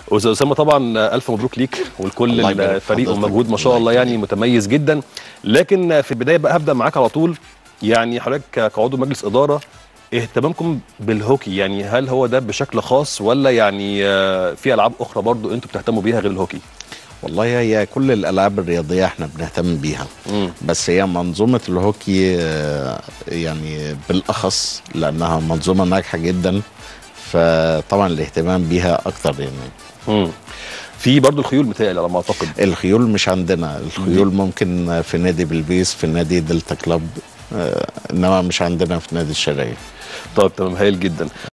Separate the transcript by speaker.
Speaker 1: استاذ اسامه طبعا الف مبروك ليك ولكل
Speaker 2: الله يبارك
Speaker 1: الفريق
Speaker 2: حضرتك.
Speaker 1: ومجهود ما شاء
Speaker 2: الله
Speaker 1: الله يعني
Speaker 2: يخليك.
Speaker 1: متميز جدا لكن في البدايه بقى هبدا معاك على طول يعني حضرتك كعضو مجلس اداره اهتمامكم بالهوكي يعني هل هو ده بشكل خاص ولا يعني آه، في العاب اخرى برضو انتوا بتهتموا بيها غير الهوكي
Speaker 2: والله هي كل الالعاب الرياضيه احنا بنهتم بيها
Speaker 1: مم.
Speaker 2: بس هي منظومه الهوكي آه، يعني بالاخص لانها منظومه ناجحه جدا فطبعا الاهتمام بيها اكتر يعني
Speaker 1: مم. في برضو الخيول متهيألي على ما اعتقد
Speaker 2: الخيول مش عندنا الخيول ممكن في نادي بلبيس في نادي دلتا كلاب آه، انما مش عندنا في نادي الشرقيه
Speaker 1: طيب تمام هايل جدا